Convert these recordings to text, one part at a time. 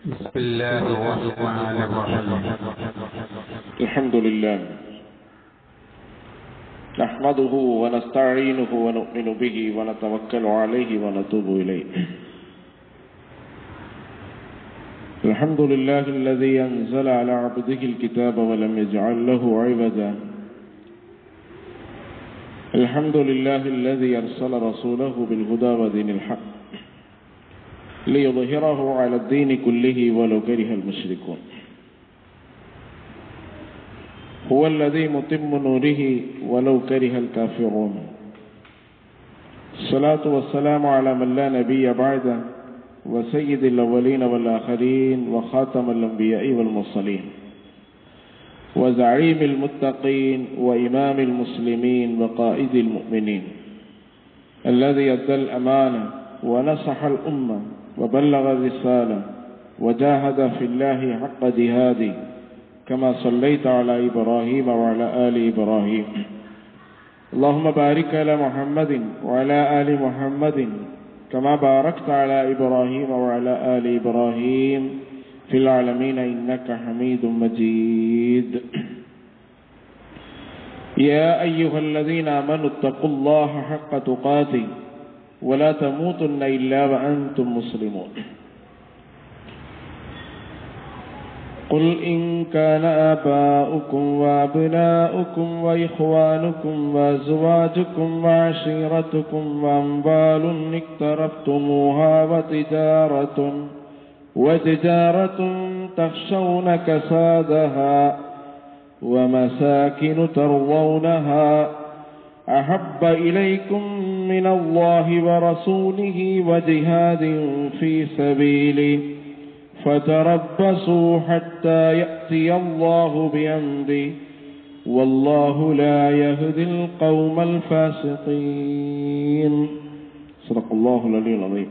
بسم الله الرحمن الرحيم الحمد لله نحمده ونستعينه ونؤمن به ونتوكل عليه ونتوب إليه الحمد لله الذي أنزل على عبده الكتاب ولم يجعل له عوجا الحمد لله الذي أرسل رسوله بالهدى ودين الحق ليظهره على الدين كله ولو كره المشركون هو الذي متم نوره ولو كره الكافرون الصلاة والسلام على من لا نبي بعده وسيد الأولين والآخرين وخاتم الأنبياء والمرسلين وزعيم المتقين وإمام المسلمين وقائد المؤمنين الذي أدى الأمانة ونصح الأمة وبلغ الرسالة وجاهد في الله حق جهاده كما صليت على إبراهيم وعلى آل إبراهيم اللهم بارك على محمد وعلى آل محمد كما باركت على إبراهيم وعلى آل إبراهيم في العالمين إنك حميد مجيد يا أيها الذين آمنوا اتقوا الله حق تقاته ولا تموتن إلا وأنتم مسلمون قل إن كان آباؤكم وأبناؤكم وإخوانكم وأزواجكم وعشيرتكم وأموال اقترفتموها وتجارة وتجارة تخشون كسادها ومساكن ترضونها أحب إليكم من الله ورسوله وجهاد في سبيله فتربصوا حتى يأتي الله بأمره والله لا يهدي القوم الفاسقين صدق الله العلي العظيم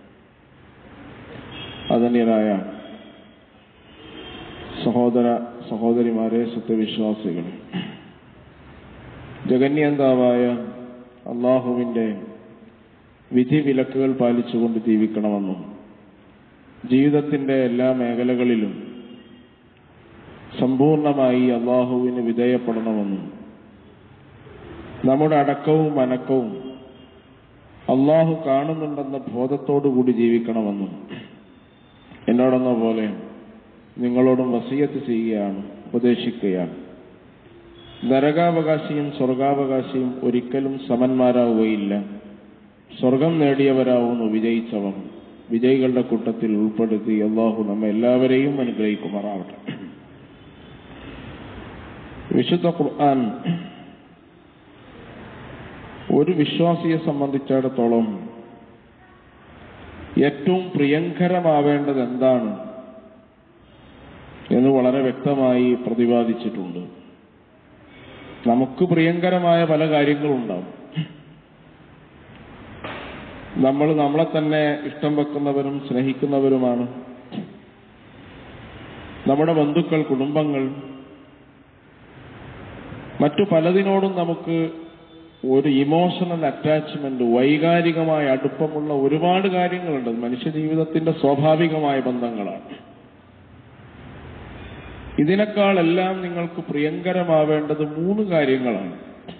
ആദരണീയരായ സഹോദര സഹോദരിമാരെ സത്യവിശ്വാസികളെ ജഗന്യന്താവായ അള്ളാഹുവിൻ്റെ വിധി വിലക്കുകൾ പാലിച്ചുകൊണ്ട് ജീവിക്കണമെന്നും ജീവിതത്തിന്റെ എല്ലാ മേഖലകളിലും സമ്പൂർണമായി അള്ളാഹുവിന് വിധേയപ്പെടണമെന്നും നമ്മുടെ അടക്കവും അനക്കവും അള്ളാഹു കാണുന്നുണ്ടെന്ന ബോധത്തോടുകൂടി ജീവിക്കണമെന്നും എന്നോടെന്ന പോലെ നിങ്ങളോടും വസീയത്ത് ചെയ്യുകയാണ് ഉപദേശിക്കുകയാണ് നരകാവകാശിയും സ്വർഗാവകാശിയും ഒരിക്കലും സമന്മാരാവുകയില്ല സ്വർഗം നേടിയവരാവുന്നു വിജയിച്ചവർ വിജയികളുടെ കൂട്ടത്തിൽ ഉൾപ്പെടുത്തി അള്ളാഹു നമ്മെ എല്ലാവരെയും അനുഗ്രഹിക്കുമാറാവട്ടെ വിശുദ്ധ ഖുർആൻ ഒരു വിശ്വാസിയെ സംബന്ധിച്ചിടത്തോളം ഏറ്റവും പ്രിയങ്കരമാവേണ്ടത് എന്താണ് എന്ന് വളരെ വ്യക്തമായി പ്രതിപാദിച്ചിട്ടുണ്ട് നമുക്ക് പ്രിയങ്കരമായ പല കാര്യങ്ങളുണ്ടാവും നമ്മൾ നമ്മളെ തന്നെ ഇഷ്ടം വെക്കുന്നവരും സ്നേഹിക്കുന്നവരുമാണ് നമ്മുടെ ബന്ധുക്കൾ കുടുംബങ്ങൾ മറ്റു പലതിനോടും നമുക്ക് ഒരു ഇമോഷണൽ അറ്റാച്ച്മെന്റ് വൈകാരികമായ അടുപ്പമുള്ള ഒരുപാട് കാര്യങ്ങളുണ്ട് മനുഷ്യ ജീവിതത്തിന്റെ സ്വാഭാവികമായ ബന്ധങ്ങളാണ് ഇതിനേക്കാളെല്ലാം നിങ്ങൾക്ക് പ്രിയങ്കരമാവേണ്ടത് മൂന്ന് കാര്യങ്ങളാണ്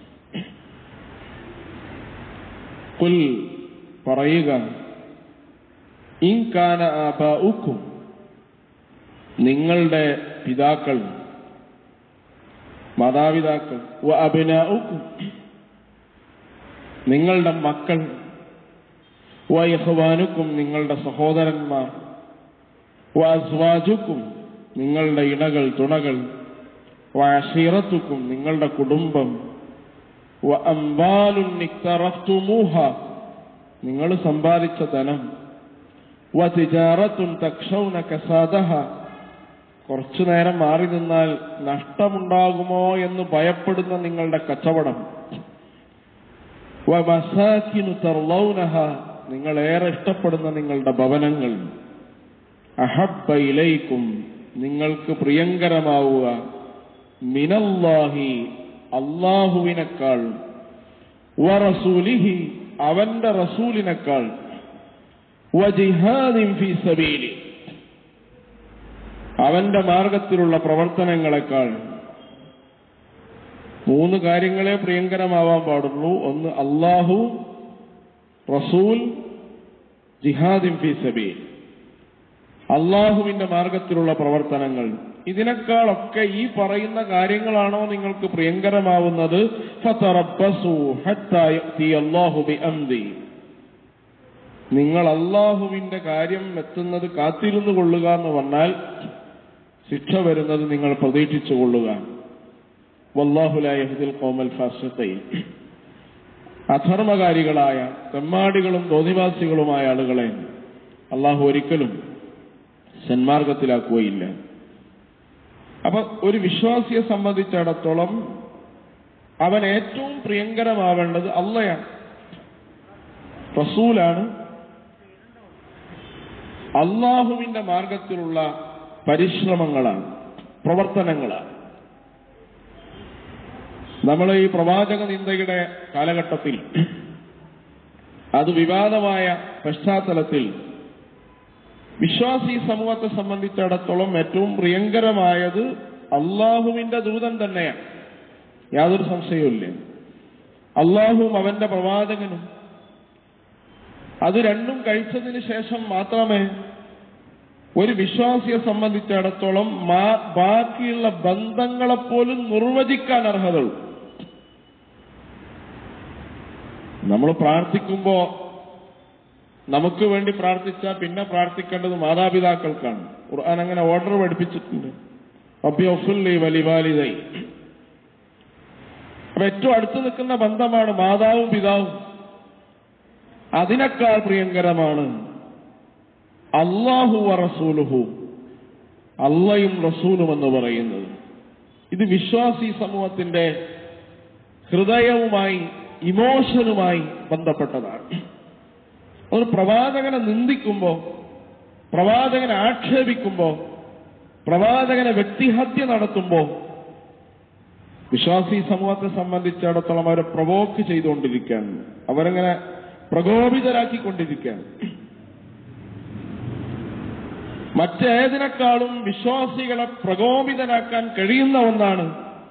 കുൽ പറയുക ഇൻകാന ആബാഉക്കും നിങ്ങളുടെ പിതാക്കൾ മാതാപിതാക്കൾ വ അബിനാഉക്കും നിങ്ങളുടെ മക്കൾ വ യഹ്വാനുക്കും നിങ്ങളുടെ സഹോദരന്മാർ വ അസ്വാജുക്കും നിങ്ങളുടെ ഇണകൾ തുണകൾ വ അഷീറത്തുക്കും നിങ്ങളുടെ കുടുംബം വ അംബാലുൻ നിക്തറഫ്തുമൂഹ നിങ്ങൾ സമ്പാദിച്ച ധനം വതിജാറത്തുൻ തക്ഷൗന കസാദഹ കുറച്ചു നേരം മാറി നിന്നാൽ നഷ്ടമുണ്ടാകുമോ എന്ന് ഭയപ്പെടുന്ന നിങ്ങളുടെ കച്ചവടം വമസാക്കിനു തർലൗനഹ നിങ്ങൾ ഏറെ ഇഷ്ടപ്പെടുന്ന നിങ്ങളുടെ ഭവനങ്ങൾ അഹബ്ബ ഇലൈക്കും നിങ്ങൾക്ക് പ്രിയങ്കരമാവുക മിനല്ലാഹി അള്ളാഹുവിനേക്കാൾ വറസൂലിഹി അവന്റെ റസൂലിനേക്കാൾ വജിഹാദിൻ ഫീ സബീലി അവന്റെ മാർഗത്തിലുള്ള പ്രവർത്തനങ്ങളെക്കാൾ മൂന്ന് കാര്യങ്ങളെ പ്രിയങ്കരമാവാൻ പാടുള്ളൂ ഒന്ന് അള്ളാഹു റസൂൽ ജിഹാദിൻ ഫി സബീൽ അള്ളാഹുവിന്റെ മാർഗത്തിലുള്ള പ്രവർത്തനങ്ങൾ ഇതിനേക്കാളൊക്കെ ഈ പറയുന്ന കാര്യങ്ങളാണോ നിങ്ങൾക്ക് പ്രിയങ്കരമാവുന്നത് ഫതറബ്ബസു ഹത്താ യഅതി അല്ലാഹു ബിഅംദി നിങ്ങൾ അള്ളാഹുവിന്റെ കാര്യം എത്തുന്നത് കാത്തിരുന്നു കൊള്ളുക എന്ന് പറഞ്ഞാൽ ശിക്ഷ വരുന്നത് നിങ്ങൾ പ്രതീക്ഷിച്ചു കൊള്ളുക വല്ലാഹുലായഹദിൽ കോമൽ ഫാസിഖീൻ അധർമ്മകാരികളായ തെമ്മാടികളും തോന്നിവാസികളുമായ ആളുകളെ അള്ളാഹു ഒരിക്കലും സന്മാർഗത്തിലാക്കുകയില്ല അപ്പൊ ഒരു വിശ്വാസിയെ സംബന്ധിച്ചിടത്തോളം അവൻ ഏറ്റവും പ്രിയങ്കരമാവേണ്ടത് അള്ളയാണ് റസൂലാണ് അള്ളാഹുവിന്റെ മാർഗത്തിലുള്ള പരിശ്രമങ്ങളാണ് പ്രവർത്തനങ്ങളാണ് നമ്മൾ ഈ പ്രവാചക നിന്ദയുടെ കാലഘട്ടത്തിൽ അത് വിവാദമായ പശ്ചാത്തലത്തിൽ വിശ്വാസി സമൂഹത്തെ സംബന്ധിച്ചിടത്തോളം ഏറ്റവും പ്രിയങ്കരമായത് അള്ളാഹുവിന്റെ ദൂതൻ തന്നെയാണ് യാതൊരു സംശയവുമില്ല അള്ളാഹുവും അവന്റെ പ്രവാചകനും അത് രണ്ടും കഴിച്ചതിന് ശേഷം മാത്രമേ ഒരു വിശ്വാസിയെ സംബന്ധിച്ചിടത്തോളം മാ- ബാക്കിയുള്ള ബന്ധങ്ങളെപ്പോലും നിർവചിക്കാൻ അർഹതയുള്ളൂ നമ്മൾ പ്രാർത്ഥിക്കുമ്പോ നമുക്ക് വേണ്ടി പ്രാർത്ഥിച്ചാൽ പിന്നെ പ്രാർത്ഥിക്കേണ്ടത് മാതാപിതാക്കൾക്കാണ് ഖുർആൻ അങ്ങനെ ഓർഡർ പഠിപ്പിച്ചിട്ടുണ്ട് റബ്ബിയൊഫുല്ലി വലിവാലിതൈ അപ്പൊ ഏറ്റവും അടുത്ത് നിൽക്കുന്ന ബന്ധമാണ് മാതാവും പിതാവും അതിനേക്കാൾ പ്രിയങ്കരമാണ് അള്ളാഹു റസൂലുഹു അള്ളയും റസൂലും എന്ന് പറയുന്നത് ഇത് വിശ്വാസി സമൂഹത്തിന്റെ ഹൃദയവുമായി ഇമോഷനുമായി ബന്ധപ്പെട്ടതാണ് ഒരു പ്രവാചകനെ നിന്ദിക്കുമ്പോ പ്രവാചകനെ ആക്ഷേപിക്കുമ്പോ പ്രവാചകനെ വ്യക്തിഹത്യ നടത്തുമ്പോ വിശ്വാസി സമൂഹത്തെ സംബന്ധിച്ചിടത്തോളം അവരെ പ്രവോക്ക് ചെയ്തുകൊണ്ടിരിക്കുകയാണ് അവരങ്ങനെ പ്രകോപിതരാക്കിക്കൊണ്ടിരിക്കുകയാണ് മറ്റേതിനേക്കാളും വിശ്വാസികളെ പ്രകോപിതരാക്കാൻ കഴിയുന്ന ഒന്നാണ്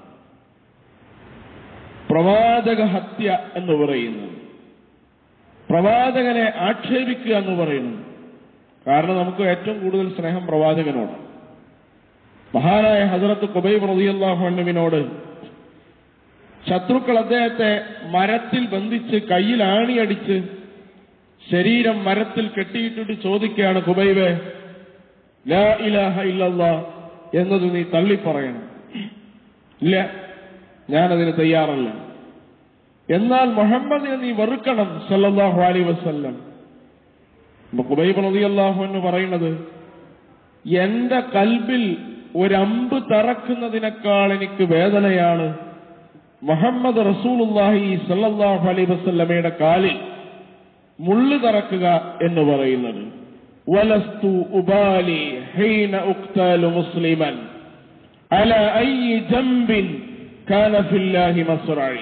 പ്രവാചക ഹത്യ എന്ന് പറയുന്നത് പ്രവാചകനെ ആക്ഷേപിക്കുക എന്ന് പറയുന്നത് കാരണം നമുക്ക് ഏറ്റവും കൂടുതൽ സ്നേഹം പ്രവാചകനോട് മഹാനായ ഹസരത്ത് കുബൈബ് റളിയല്ലാഹു അൻഹുവിനോട് ശത്രുക്കൾ അദ്ദേഹത്തെ മരത്തിൽ ബന്ധിച്ച് കയ്യിൽ ആണിയടിച്ച് ശരീരം മരത്തിൽ കെട്ടിയിട്ടിട്ട് ചോദിക്കുകയാണ് കുബൈബെ ലാ ഇലാഹ ഇല്ലല്ലാ എന്നത് നീ തള്ളിപ്പറയണം ഇല്ല ഞാനതിന് തയ്യാറല്ല എന്നാൽ മുഹമ്മദിനെ നീ വെറുക്കണം സല്ലല്ലാഹു അലൈഹി വസല്ലം അപ്പൊ കുബൈബ് റളിയല്ലാഹു എന്ന് പറയുന്നത് എന്റെ കൽബിൽ ഒരമ്പ് തറക്കുന്നതിനേക്കാൾ എനിക്ക് വേദനയാണ് മുഹമ്മദ് റസൂലുള്ളാഹി സല്ലല്ലാഹു അലൈഹി വസല്ലമയുടെ കാലിൽ മുള്ളു തറക്കുക എന്ന് പറയുന്നത് വലസ്തു ഉബാലി ഹീന ഉക്താലു മുസ്ലിമൻ അല ഐ ജംബിൻ കാന ഫില്ലാഹി മസ്റഈ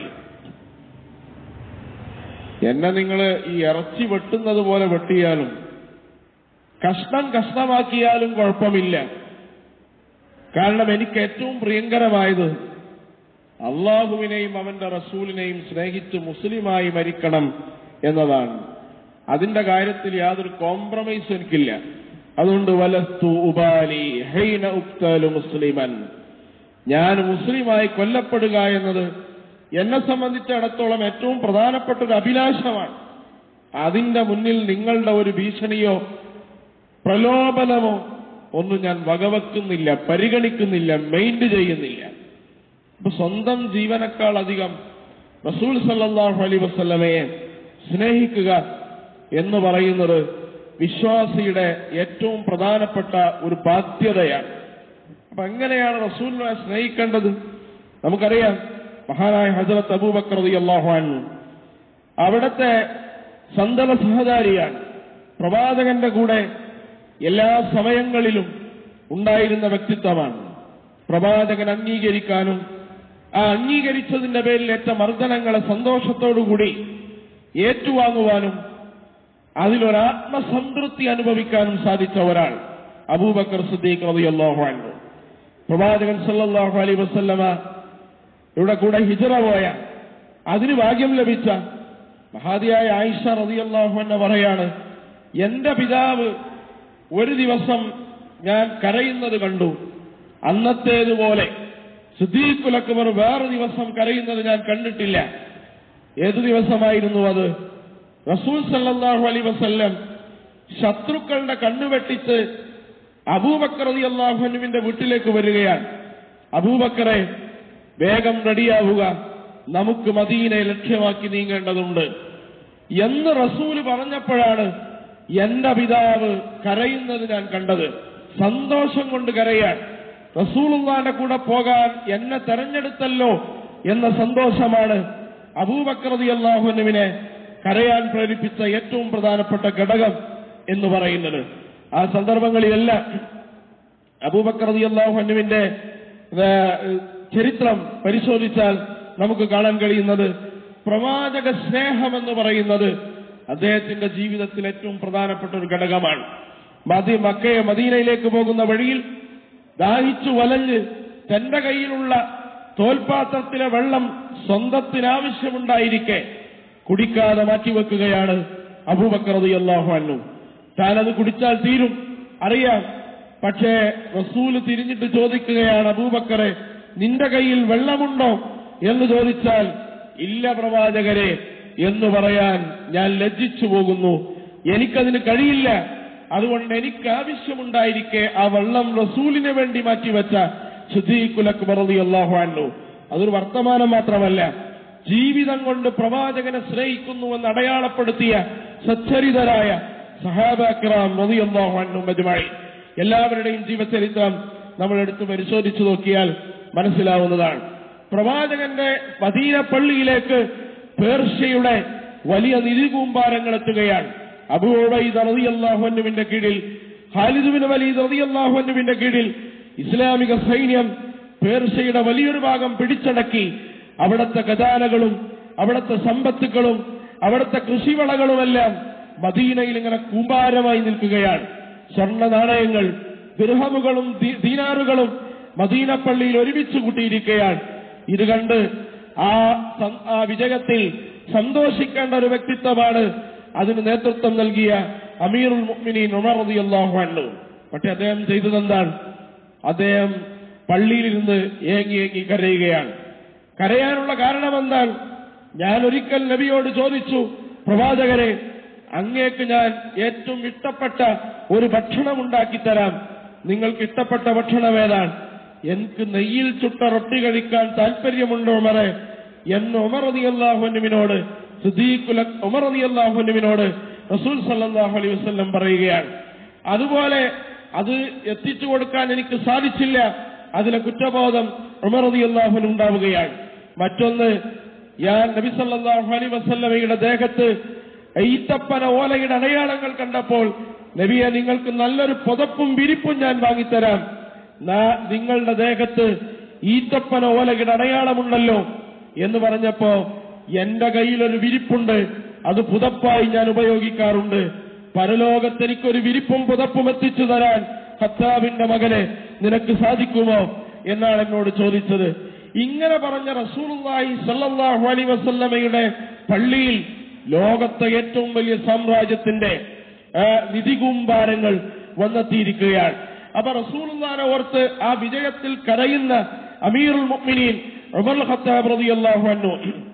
എന്നെ നിങ്ങൾ ഈ ഇറച്ചി വെട്ടുന്നത് പോലെ വെട്ടിയാലും കഷ്ണം കഷ്ണമാക്കിയാലും കുഴപ്പമില്ല കാരണം എനിക്ക് ഏറ്റവും പ്രിയങ്കരമായത് അള്ളാഹുവിനെയും അവന്റെ റസൂലിനെയും സ്നേഹിച്ച് മുസ്ലിമായി മരിക്കണം എന്നതാണ് അതിന്റെ കാര്യത്തിൽ യാതൊരു കോംപ്രമൈസ് എനിക്കില്ല അതുകൊണ്ട് വലസ്തു ഉബാലി ഹൈന ഉക്തലു മുസ്ലിമൻ ഞാൻ മുസ്ലിമായി കൊല്ലപ്പെടുക എന്നത് എന്നെ സംബന്ധിച്ചിടത്തോളം ഏറ്റവും പ്രധാനപ്പെട്ട ഒരു അഭിലാഷമാണ് അതിന്റെ മുന്നിൽ നിങ്ങളുടെ ഒരു ഭീഷണിയോ പ്രലോഭനമോ ഒന്നും ഞാൻ വകവെക്കുന്നില്ല പരിഗണിക്കുന്നില്ല മൈൻഡ് ചെയ്യുന്നില്ല ഇപ്പൊ സ്വന്തം ജീവനേക്കാൾ അധികം റസൂൽ സല്ലല്ലാഹു അലൈഹി വസല്ലമയെ സ്നേഹിക്കുക എന്ന് പറയുന്നത് വിശ്വാസിയുടെ ഏറ്റവും പ്രധാനപ്പെട്ട ഒരു ബാധ്യതയാണ് അപ്പൊ എങ്ങനെയാണ് റസൂലിനെ സ്നേഹിക്കേണ്ടത് നമുക്കറിയാം മഹാനായ ഹജറത്ത് അബൂബക്കർ റളിയല്ലാഹു അൻഹു അവിടുത്തെ സന്തത സഹചാരിയാണ് പ്രവാചകന്റെ കൂടെ എല്ലാ സമയങ്ങളിലും ഉണ്ടായിരുന്ന വ്യക്തിത്വമാണ് പ്രവാചകൻ അംഗീകരിക്കാനും ആ അംഗീകരിച്ചതിന്റെ പേരിൽ ഏറ്റ മർദ്ദനങ്ങളെ സന്തോഷത്തോടുകൂടി ഏറ്റുവാങ്ങുവാനും അതിലൊരാത്മസംതൃപ്തി അനുഭവിക്കാനും സാധിച്ച ഒരാൾ അബൂബക്കർ സിദ്ദീഖ് റളിയല്ലാഹു അൻഹു പ്രവാചകൻ സല്ലല്ലാഹു അലൈഹി വസല്ലമ ഇവിടെ കൂടെ ഹിജറ പോയ അതിന് ഭാഗ്യം ലഭിച്ച മഹാദിയായ ആയിഷ റളിയല്ലാഹു അൻഹ പറയാണ് എന്റെ പിതാവ് ഒരു ദിവസം ഞാൻ കരയുന്നത് കണ്ടു അന്നത്തേതുപോലെ സിദ്ദീഖുൽ അക്ബർ വേറെ ദിവസം കരയുന്നത് ഞാൻ കണ്ടിട്ടില്ല ഏതു ദിവസമായിരുന്നു അത് റസൂൽ സല്ലല്ലാഹു അലൈഹി വസല്ലം ശത്രുക്കളുടെ കണ്ണുവെട്ടിച്ച് അബൂബക്കർ അള്ളാഹുനുവിന്റെ വീട്ടിലേക്ക് വരികയാണ് അബൂബക്കറെ വേഗം റെഡിയാവുക നമുക്ക് മദീനെ ലക്ഷ്യമാക്കി നീങ്ങേണ്ടതുണ്ട് എന്ന് റസൂല് പറഞ്ഞപ്പോഴാണ് എന്റെ പിതാവ് കരയുന്നത് ഞാൻ കണ്ടത് സന്തോഷം കൊണ്ട് കരയാൻ റസൂലുള്ളാന്റെ കൂടെ പോകാൻ എന്നെ തെരഞ്ഞെടുത്തല്ലോ എന്ന സന്തോഷമാണ് അബൂബക്രതി അള്ളാഹുനുവിനെ കരയാൻ പ്രേരിപ്പിച്ച ഏറ്റവും പ്രധാനപ്പെട്ട ഘടകം എന്ന് പറയുന്നത് ആ സന്ദർഭങ്ങളിലെല്ലാം അബൂബക്രതി അള്ളാഹുനുവിന്റെ ചരിത്രം പരിശോധിച്ചാൽ നമുക്ക് കാണാൻ കഴിയുന്നത് പ്രവാചക സ്നേഹം എന്ന് പറയുന്നത് അദ്ദേഹത്തിന്റെ ജീവിതത്തിൽ ഏറ്റവും പ്രധാനപ്പെട്ട ഒരു ഘടകമാണ് മതി മക്കയെ മദീനയിലേക്ക് പോകുന്ന വഴിയിൽ ദാഹിച്ചു വലഞ്ഞ് തന്റെ കയ്യിലുള്ള തോൽപാത്രത്തിലെ വെള്ളം സ്വന്തത്തിനാവശ്യമുണ്ടായിരിക്കെ കുടിക്കാതെ മാറ്റിവെക്കുകയാണ് അബൂബക്കറതി അള്ളാഹു അന്നു താനത് കുടിച്ചാൽ തീരും അറിയാം പക്ഷേ റസൂല് തിരിഞ്ഞിട്ട് ചോദിക്കുകയാണ് അബൂബക്കറെ നിന്റെ കയ്യിൽ വെള്ളമുണ്ടോ എന്ന് ചോദിച്ചാൽ ഇല്ല പ്രവാചകരെ എന്ന് പറയാൻ ഞാൻ ലജ്ജിച്ചു പോകുന്നു എനിക്കതിന് കഴിയില്ല അതുകൊണ്ട് എനിക്ക് ആവശ്യമുണ്ടായിരിക്കെ ആ വെള്ളം റസൂലിന് വേണ്ടി മാറ്റിവെച്ച ശുദ്ധീകുലക്ബറതി അള്ളാഹു അന്നു അതൊരു വർത്തമാനം മാത്രമല്ല ജീവിതം കൊണ്ട് പ്രവാചകനെ സ്നേഹിക്കുന്നുവെന്ന് അടയാളപ്പെടുത്തിയ സച്ചരിതരായ സഹാബാക്രാം റതി അള്ളാഹു അന്നു മജുമായി എല്ലാവരുടെയും ജീവചരിത്രം നമ്മൾ എടുത്ത് പരിശോധിച്ചു നോക്കിയാൽ മനസ്സിലാവുന്നതാണ് പ്രവാചകന്റെ മദീന പള്ളിയിലേക്ക് പേർഷ്യയുടെ വലിയ നിധികൂമ്പാരങ്ങൾ എത്തുകയാണ് അബൂബൈദ് റളിയല്ലാഹുവിന്റെ കീഴിൽ ഖാലിദുബിന് വലീദ് റളിയല്ലാഹുവിന്റെ കീഴിൽ ഇസ്ലാമിക സൈന്യം പേർഷ്യയുടെ വലിയൊരു ഭാഗം പിടിച്ചടക്കി അവിടുത്തെ ഖജാനകളും അവിടുത്തെ സമ്പത്തുക്കളും അവിടുത്തെ കൃഷിവളകളുമെല്ലാം മദീനയിൽ ഇങ്ങനെ കൂമ്പാരമായി നിൽക്കുകയാണ് സ്വർണ്ണ നാണയങ്ങൾ ദൃഹമുകളും ദീനാറുകളും മദീന പള്ളിയിൽ ഒരുമിച്ച് കൂട്ടിയിരിക്കുകയാണ് ഇത് കണ്ട് ആ ആ വിജയത്തിൽ സന്തോഷിക്കേണ്ട ഒരു വ്യക്തിത്വമാണ് അതിന് നേതൃത്വം നൽകിയ അമീറുൽ മുഅ്മിനീൻ ഉമർ റളിയല്ലാഹു അൻഹു പക്ഷെ അദ്ദേഹം ചെയ്തതെന്താണ് അദ്ദേഹം പള്ളിയിലിരുന്ന് ഏങ്ങി ഏങ്ങി കരയുകയാണ് കരയാനുള്ള കാരണം എന്താണ് ഞാൻ ഒരിക്കൽ നബിയോട് ചോദിച്ചു പ്രവാചകരെ അങ്ങേക്ക് ഞാൻ ഏറ്റവും ഇഷ്ടപ്പെട്ട ഒരു ഭക്ഷണം ഉണ്ടാക്കി തരാം നിങ്ങൾക്ക് ഇഷ്ടപ്പെട്ട ഭക്ഷണം ഏതാണ് എനിക്ക് നെയ്യിൽ ചുട്ട റൊട്ടി കഴിക്കാൻ താല്പര്യമുണ്ടോ ഉമറെ എന്ന് ഉമർ അതി അള്ളാഹുനുവിനോട് സുദീഖുല ഉമർ അതി അള്ളാഹുനുവിനോട് റസൂൽ സല്ലാഹു അലൈഹി വസ്ല്ലം പറയുകയാണ് അതുപോലെ അത് എത്തിച്ചു കൊടുക്കാൻ എനിക്ക് സാധിച്ചില്ല അതിലെ കുറ്റബോധം ഉമർ അതി അള്ളാഹുന് ഉണ്ടാവുകയാണ് മറ്റൊന്ന് ഞാൻ നബി സല്ലാഹു അലൈ വസല്ലമയുടെ ദേഹത്ത് ഈത്തപ്പന ഓലയുടെ അടയാളങ്ങൾ കണ്ടപ്പോൾ നബിയെ നിങ്ങൾക്ക് നല്ലൊരു പുതപ്പും വിരിപ്പും ഞാൻ വാങ്ങിത്തരാം നിങ്ങളുടെ ദേഹത്ത് ഈത്തപ്പന ഓലയുടെ അടയാളമുണ്ടല്ലോ എന്ന് പറഞ്ഞപ്പോ എന്റെ കയ്യിലൊരു വിരിപ്പുണ്ട് അത് പുതപ്പായി ഞാൻ ഉപയോഗിക്കാറുണ്ട് പരലോകത്ത് എനിക്കൊരു വിരിപ്പും പുതപ്പും എത്തിച്ചു തരാൻ ഖത്താബിന്റെ മകനെ നിനക്ക് സാധിക്കുമോ എന്നാണ് എന്നോട് ചോദിച്ചത് ഇങ്ങനെ പറഞ്ഞ റസൂലുള്ളാഹി സല്ലല്ലാഹു അലൈഹി വസല്ലമയുടെ പള്ളിയിൽ ലോകത്തെ ഏറ്റവും വലിയ സാമ്രാജ്യത്തിന്റെ നിധികൂമ്പാരങ്ങൾ വന്നെത്തിയിരിക്കുകയാണ് അപ്പൊ റസൂലുള്ളാനെ ഓർത്ത് ആ വിജയത്തിൽ കരയുന്ന അമീറുൽ മുഅ്മിനീൻ ഉമർ ഖത്താബ് റളിയല്ലാഹു അൻഹു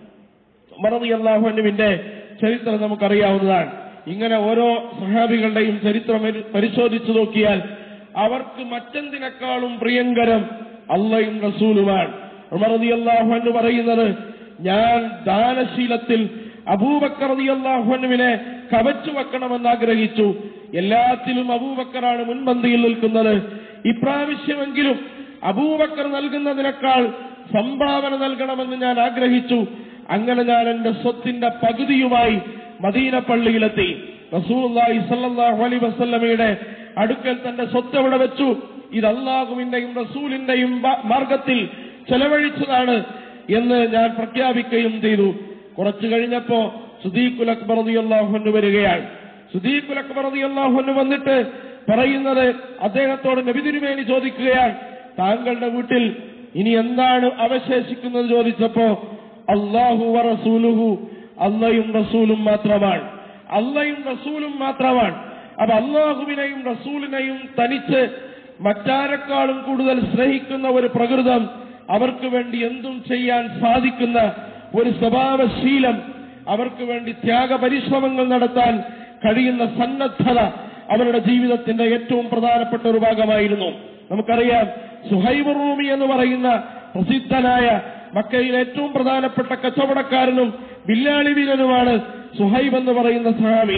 ഉമർ റളിയല്ലാഹു അൻഹുവിന്റെ ചരിത്രം നമുക്കറിയാവുന്നതാണ് ഇങ്ങനെ ഓരോ സഹാബികളുടെയും ചരിത്രം പരിശോധിച്ചു നോക്കിയാൽ അവർക്ക് മറ്റെന്തിനേക്കാളും പ്രിയങ്കരം അള്ളയും റസൂലുമാണ് ഉമർ റളിയല്ലാഹു അൻഹു പറയുന്നത് ഞാൻ ദാനശീലത്തിൽ അബൂബക്കർ റളിയല്ലാഹു അൻഹുവിനെ കവച്ചു വെക്കണമെന്ന് ആഗ്രഹിച്ചു എല്ലാത്തിലും അബൂബക്കറാണ് മുൻപന്തിയിൽ നിൽക്കുന്നത് ഇപ്രാവശ്യമെങ്കിലും അബൂബക്കർ നൽകുന്നതിനേക്കാൾ സംഭാവന നൽകണമെന്ന് ഞാൻ ആഗ്രഹിച്ചു അങ്ങനെ ഞാൻ എന്റെ സ്വത്തിന്റെ പകുതിയുമായി മദീന പള്ളിയിലെത്തി റസൂലുള്ളാഹി സ്വല്ലല്ലാഹു അലൈഹി വസല്ലമയുടെ അടുക്കൽ തന്റെ സ്വത്ത് അവിടെ വെച്ചു ഇത് അള്ളാഹുവിന്റെയും റസൂലിന്റെയും മാർഗത്തിൽ ചെലവഴിച്ചതാണ് എന്ന് ഞാൻ പ്രഖ്യാപിക്കുകയും ചെയ്തു കുറച്ചു കഴിഞ്ഞപ്പോ സുദീഖുൽ അക്ബർ റളിയല്ലാഹു അൻഹു വരികയാണ് സുദീഖുൽ അക്ബർ റളിയല്ലാഹു അൻഹു വന്നിട്ട് പറയുന്നത് അദ്ദേഹത്തോട് നബി തിരുമേനി ചോദിക്കുകയാണ് താങ്കളുടെ വീട്ടിൽ ഇനി എന്താണ് അവശേഷിക്കുന്നത് ചോദിച്ചപ്പോ അള്ളാഹു വ റസൂലുഹു അള്ളയും റസൂലും മാത്രമാണ് അള്ളയും റസൂലും മാത്രമാണ് അപ്പൊ അള്ളാഹുവിനെയും റസൂലിനെയും തനിച്ച് മറ്റാരെക്കാളും കൂടുതൽ സ്നേഹിക്കുന്ന ഒരു പ്രകൃതം അവർക്ക് വേണ്ടി എന്തും ചെയ്യാൻ സാധിക്കുന്ന ഒരു സ്വഭാവശീലം അവർക്ക് വേണ്ടി ത്യാഗപരിശ്രമങ്ങൾ നടത്താൻ കഴിയുന്ന സന്നദ്ധത അവരുടെ ജീവിതത്തിന്റെ ഏറ്റവും പ്രധാനപ്പെട്ട ഒരു ഭാഗമായിരുന്നു നമുക്കറിയാം സുഹൈബ് റൂമി എന്ന് പറയുന്ന പ്രസിദ്ധനായ മക്കയിലെ ഏറ്റവും പ്രധാനപ്പെട്ട കച്ചവടക്കാരനും ബില്ലാളി വീരനുമാണ് സുഹൈബ് എന്ന് പറയുന്ന സഹാബി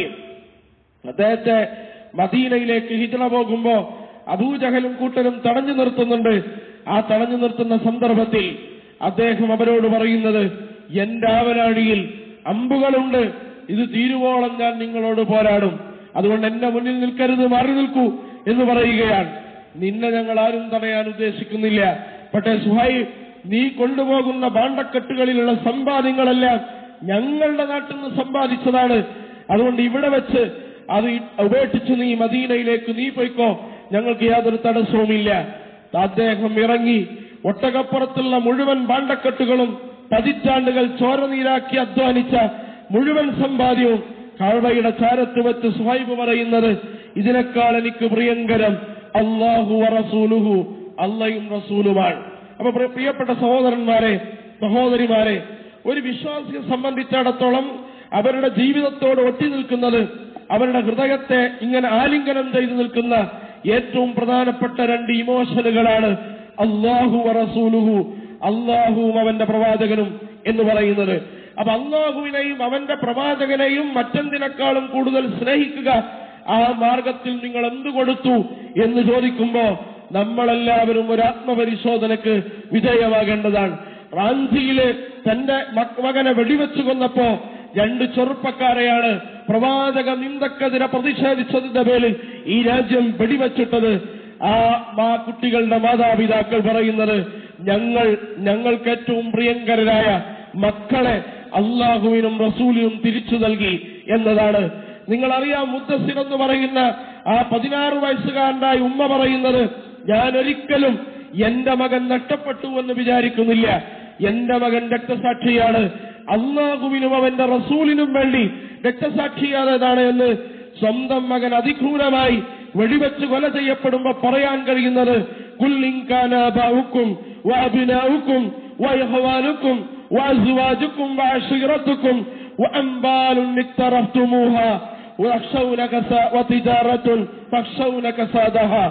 അദ്ദേഹത്തെ മദീനയിലേക്ക് ഹിജറ പോകുമ്പോ അബൂജഹലും കൂട്ടരും തടഞ്ഞു നിർത്തുന്നുണ്ട് ആ തടഞ്ഞു നിർത്തുന്ന സന്ദർഭത്തിൽ അദ്ദേഹം അവരോട് പറയുന്നത് എന്റെ ആവനാഴിയിൽ അമ്പുകളുണ്ട് ഇത് തീരുവോളം ഞാൻ നിങ്ങളോട് പോരാടും അതുകൊണ്ട് എന്റെ മുന്നിൽ നിൽക്കരുത് മാറി നിൽക്കൂ എന്ന് പറയുകയാണ് നിന്നെ ഞങ്ങൾ ആരും തടയാൻ ഉദ്ദേശിക്കുന്നില്ല പക്ഷേ സുഹൈ നീ കൊണ്ടുപോകുന്ന ബാണ്ടക്കെട്ടുകളിലുള്ള സമ്പാദ്യങ്ങളെല്ലാം ഞങ്ങളുടെ നാട്ടിൽ നിന്ന് സമ്പാദിച്ചതാണ് അതുകൊണ്ട് ഇവിടെ വെച്ച് അത് ഉപേക്ഷിച്ച് നീ മദീനയിലേക്ക് നീ പോയിക്കോ ഞങ്ങൾക്ക് യാതൊരു തടസ്സവുമില്ല അദ്ദേഹം ഇറങ്ങി ഒട്ടകപ്പുറത്തുള്ള മുഴുവൻ ബാണ്ടക്കെട്ടുകളും പതിറ്റാണ്ടുകൾ ചോരനീരാക്കി അധ്വാനിച്ച മുഴുവൻ സമ്പാദ്യവും കഴവയുടെ ചാരത്ത് വെച്ച് സുഹൈബ് പറയുന്നത് ഇതിനേക്കാൾ എനിക്ക് പ്രിയങ്കരം അള്ളാഹു റസൂലുഹു അള്ളയും റസൂലുമാണ് അപ്പൊ പ്രിയ- പ്രിയപ്പെട്ട സഹോദരന്മാരെ സഹോദരിമാരെ ഒരു വിശ്വാസിയെ സംബന്ധിച്ചിടത്തോളം അവരുടെ ജീവിതത്തോട് ഒട്ടി നിൽക്കുന്നത് അവരുടെ ഹൃദയത്തെ ഇങ്ങനെ ആലിംഗനം ചെയ്തു നിൽക്കുന്ന ഏറ്റവും പ്രധാനപ്പെട്ട രണ്ട് ഇമോഷനുകളാണ് അള്ളാഹു റസൂലുഹു അള്ളാഹുവും അവന്റെ പ്രവാചകനും എന്ന് പറയുന്നത് അപ്പൊ അള്ളാഹുവിനെയും അവന്റെ പ്രവാചകനെയും മറ്റെന്തിനേക്കാളും കൂടുതൽ സ്നേഹിക്കുക ആ മാർഗത്തിൽ നിങ്ങൾ എന്തു കൊടുത്തു എന്ന് ചോദിക്കുമ്പോ നമ്മളെല്ലാവരും ഒരു ആത്മപരിശോധനക്ക് വിധേയമാകേണ്ടതാണ് റാഞ്ചിയില് തന്റെ മക- മകനെ വെടിവെച്ചു കൊന്നപ്പോ രണ്ട് ചെറുപ്പക്കാരെയാണ് പ്രവാചക നിന്ദക്കെതിരെ പ്രതിഷേധിച്ചതിന്റെ പേരിൽ ഈ രാജ്യം വെടിവെച്ചിട്ടത് ആ മാ കുട്ടികളുടെ മാതാപിതാക്കൾ പറയുന്നത് ഞങ്ങൾ ഞങ്ങൾക്ക് ഏറ്റവും പ്രിയങ്കരരായ മക്കളെ അള്ളാഹുവിനും റസൂലിനും തിരിച്ചു നൽകി എന്നതാണ് നിങ്ങളറിയാം മുദ്ദസിർ എന്ന് പറയുന്ന ആ പതിനാറ് വയസ്സുകാരനായ ഉമ്മ പറയുന്നത് ഞാൻ ഒരിക്കലും എന്റെ മകൻ നഷ്ടപ്പെട്ടു എന്ന് വിചാരിക്കുന്നില്ല എന്റെ മകൻ രക്തസാക്ഷിയാണ് അള്ളാഹുവിനും അവന്റെ റസൂലിനും വേണ്ടി രക്തസാക്ഷിയായതാണ് എന്ന് സ്വന്തം മകൻ അതിക്രൂരമായി വെടിവെച്ച് കൊല ചെയ്യപ്പെടുമ്പോ പറയാൻ കഴിയുന്നത് കുല്ലിങ്കാനാബാവുക്കും വാബിനാവുക്കും വയഹവാനുക്കും وأزواجكم وعشيرتكم وأنبال اقترفتموها ويخشون كسا وتجارة تخشون كسادها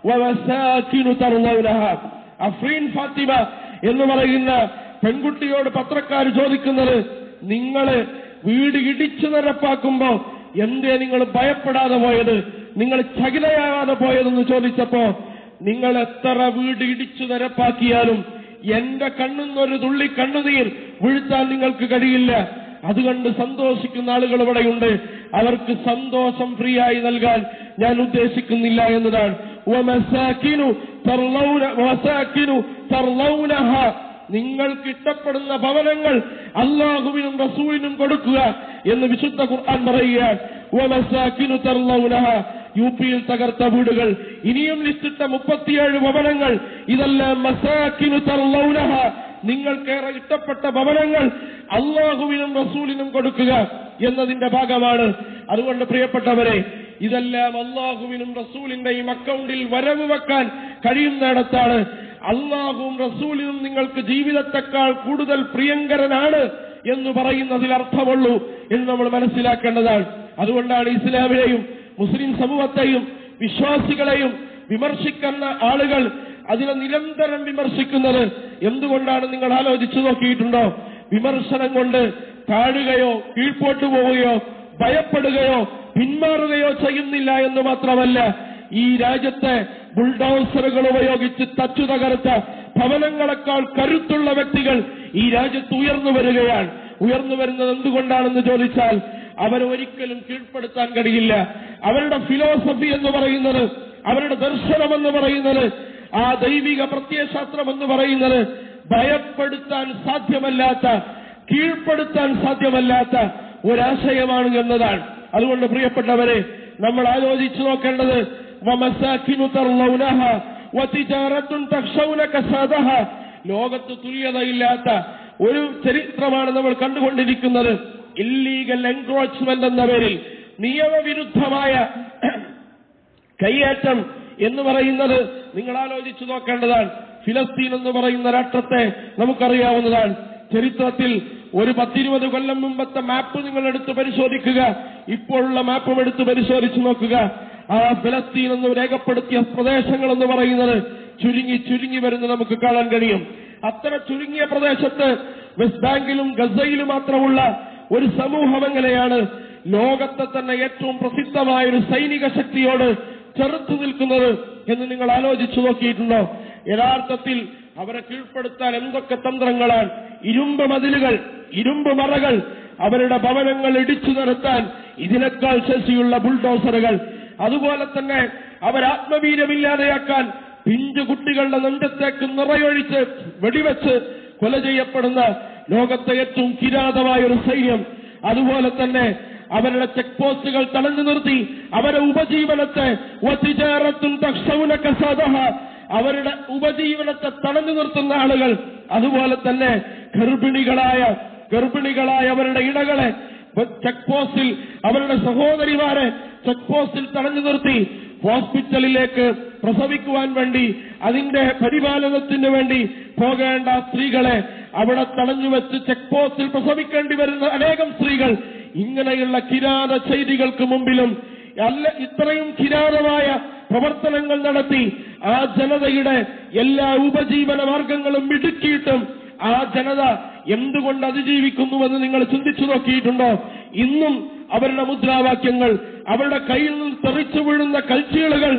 ومساكن ترضونها അഫ്രീൻ ഫാത്തിമ എന്ന് പറയുന്ന പെൺകുട്ടിയോട് പത്രക്കാർ ചോദിക്കുന്നത് നിങ്ങള് വീട് ഇടിച്ചു നിരപ്പാക്കുമ്പോ എന്തേ നിങ്ങൾ ഭയപ്പെടാതെ പോയത് നിങ്ങൾ ചകിലയാകാതെ പോയതെന്ന് ചോദിച്ചപ്പോ നിങ്ങൾ എത്ര വീട് ഇടിച്ചു നിരപ്പാക്കിയാലും എന്റെ കണ്ണുന്നൊരു തുള്ളി കണ്ണുനീർ വീഴ്ത്താൻ നിങ്ങൾക്ക് കഴിയില്ല അതുകൊണ്ട് സന്തോഷിക്കുന്ന ആളുകൾ ഇവിടെയുണ്ട് അവർക്ക് സന്തോഷം ഫ്രീ ആയി നൽകാൻ ഞാൻ ഉദ്ദേശിക്കുന്നില്ല എന്നതാണ് വമസാക്കിനു തർലൗന- വമസാക്കിനു തർലൗനഹ. നിങ്ങൾക്ക് ഇഷ്ടപ്പെടുന്ന ഭവനങ്ങൾ അള്ളാഹുവിനും റസൂലിനും കൊടുക്കുക എന്ന് വിശുദ്ധ ഖുർആൻ പറയുകയാണ് വമസാക്കിനു തർലൗനഹ. യു പിയിൽ തകർത്ത വീടുകൾ ഇനിയും ലിസ്റ്റിട്ട മുപ്പത്തിയേഴ് ഭവനങ്ങൾ ഇതെല്ലാം മസാക്കിനു തർലൗനഹ. നിങ്ങൾക്കേറെ ഇഷ്ടപ്പെട്ട ഭവനങ്ങൾ അള്ളാഹുവിനും റസൂലിനും കൊടുക്കുക എന്നതിന്റെ ഭാഗമാണ് അതുകൊണ്ട് പ്രിയപ്പെട്ടവരെ ഇതെല്ലാം അള്ളാഹുവിനും റസൂലിന്റെയും അക്കൗണ്ടിൽ വരവ് വെക്കാൻ കഴിയുന്നിടത്താണ് അള്ളാഹുവും റസൂലിനും നിങ്ങൾക്ക് ജീവിതത്തെക്കാൾ കൂടുതൽ പ്രിയങ്കരനാണ് എന്ന് പറയുന്നതിൽ അർത്ഥമുള്ളൂ എന്ന് നമ്മൾ മനസ്സിലാക്കേണ്ടതാണ് അതുകൊണ്ടാണ് ഇസ്ലാമിനെയും മുസ്ലിം സമൂഹത്തെയും വിശ്വാസികളെയും വിമർശിക്കുന്ന ആളുകൾ അതിനെ നിരന്തരം വിമർശിക്കുന്നത് എന്തുകൊണ്ടാണ് നിങ്ങൾ ആലോചിച്ചു നോക്കിയിട്ടുണ്ടോ വിമർശനം കൊണ്ട് താഴുകയോ കീഴ്പോട്ടു പോവുകയോ ഭയപ്പെടുകയോ പിന്മാറുകയോ ചെയ്യുന്നില്ല എന്ന് മാത്രമല്ല ഈ രാജ്യത്തെ ബുൾഡോസറുകൾ ഉപയോഗിച്ച് തച്ചു തകർത്ത ഭവനങ്ങളെക്കാൾ കരുത്തുള്ള വ്യക്തികൾ ഈ രാജ്യത്ത് ഉയർന്നു വരികയാണ് ഉയർന്നു വരുന്നത് എന്തുകൊണ്ടാണെന്ന് ചോദിച്ചാൽ അവരെ ഒരിക്കലും കീഴ്പ്പെടുത്താൻ കഴിയില്ല അവരുടെ ഫിലോസഫി എന്ന് പറയുന്നത് അവരുടെ ദർശനം എന്ന് പറയുന്നത് ആ ദൈവിക പ്രത്യയശാസ്ത്രം എന്ന് പറയുന്നത് ഭയപ്പെടുത്താൻ സാധ്യമല്ലാത്ത കീഴ്പ്പെടുത്താൻ സാധ്യമല്ലാത്ത ഒരാശയമാണ് എന്നതാണ് അതുകൊണ്ട് പ്രിയപ്പെട്ടവരെ നമ്മൾ ആലോചിച്ചു നോക്കേണ്ടത് ومساكن ترضونها وتجارة تخشون كسادها ലോകത്ത് തുല്യതയില്ലാത്ത ഒരു ചരിത്രമാണ് നമ്മൾ കണ്ടുകൊണ്ടിരിക്കുന്നത് ഇല്ലീഗൽ എൻക്രോച്ച്മെന്റ് എന്ന പേരിൽ നിയമവിരുദ്ധമായ കയ്യേറ്റം എന്ന് പറയുന്നത് നിങ്ങൾ ആലോചിച്ചു നോക്കേണ്ടതാണ് ഫിലസ്തീൻ എന്ന് പറയുന്ന രാഷ്ട്രത്തെ നമുക്കറിയാവുന്നതാണ് ചരിത്രത്തിൽ ഒരു പത്തിരുപത് കൊല്ലം മുമ്പത്തെ മാപ്പ് നിങ്ങൾ എടുത്ത് പരിശോധിക്കുക ഇപ്പോഴുള്ള മാപ്പും എടുത്ത് പരിശോധിച്ചു നോക്കുക ആ ഫലസ്തീൻ എന്ന് രേഖപ്പെടുത്തിയ പ്രദേശങ്ങൾ എന്ന് പറയുന്നത് ചുരുങ്ങി ചുരുങ്ങി വരുന്നത് നമുക്ക് കാണാൻ കഴിയും അത്ര ചുരുങ്ങിയ പ്രദേശത്ത് വെസ്റ്റ് ബാങ്കിലും ഗസയിലും മാത്രമുള്ള ഒരു സമൂഹം എങ്ങനെയാണ് ലോകത്തെ തന്നെ ഏറ്റവും പ്രസിദ്ധമായ ഒരു സൈനിക ശക്തിയോട് ചെറുത്തു നിൽക്കുന്നത് എന്ന് നിങ്ങൾ ആലോചിച്ചു നോക്കിയിട്ടുണ്ടോ യഥാർത്ഥത്തിൽ അവരെ കീഴ്പ്പെടുത്താൻ എന്തൊക്കെ തന്ത്രങ്ങളാണ് ഇരുമ്പ് മതിലുകൾ ഇരുമ്പ് മറകൾ അവരുടെ ഭവനങ്ങൾ ഇടിച്ചു നിർത്താൻ ഇതിനേക്കാൾ ശേഷിയുള്ള ബുൾഡോസറുകൾ അതുപോലെ തന്നെ അവരാത്മവീര്യമില്ലാതെയാക്കാൻ പിഞ്ചു കുട്ടികളുടെ നെഞ്ചത്തേക്ക് നിറയൊഴിച്ച് വെടിവെച്ച് കൊല ചെയ്യപ്പെടുന്ന ലോകത്തെ ഏറ്റവും കിരാതമായ ഒരു സൈന്യം അതുപോലെ തന്നെ അവരുടെ ചെക്ക് പോസ്റ്റുകൾ തടഞ്ഞു നിർത്തി അവരുടെ ഉപജീവനത്തെ വത്തിചേറത്തും തക്ഷൗനക്ക സദഹ അവരുടെ ഉപജീവനത്തെ തടഞ്ഞു നിർത്തുന്ന ആളുകൾ അതുപോലെ തന്നെ ഗർഭിണികളായ ഗർഭിണികളായ അവരുടെ ഇടകളെ ചെക്ക് പോസ്റ്റിൽ അവരുടെ സഹോദരിമാരെ ചെക്ക് പോസ്റ്റിൽ തടഞ്ഞു നിർത്തി ഹോസ്പിറ്റലിലേക്ക് പ്രസവിക്കുവാൻ വേണ്ടി അതിന്റെ പരിപാലനത്തിന് വേണ്ടി പോകേണ്ട സ്ത്രീകളെ അവിടെ തടഞ്ഞു വെച്ച് ചെക്ക് പോസ്റ്റിൽ പ്രസവിക്കേണ്ടി വരുന്ന അനേകം സ്ത്രീകൾ ഇങ്ങനെയുള്ള കിരാത ചെയ്തികൾക്ക് മുമ്പിലും അല്ല ഇത്രയും കിരാതമായ പ്രവർത്തനങ്ങൾ നടത്തി ആ ജനതയുടെ എല്ലാ ഉപജീവന മാർഗങ്ങളും ഇടുക്കിയിട്ടും ആ ജനത എന്തുകൊണ്ട് അതിജീവിക്കുന്നുവെന്ന് നിങ്ങൾ ചിന്തിച്ചു നോക്കിയിട്ടുണ്ടോ ഇന്നും അവരുടെ മുദ്രാവാക്യങ്ങൾ അവരുടെ കയ്യിൽ നിന്ന് തെറിച്ചു വീഴുന്ന കൽച്ചീളുകൾ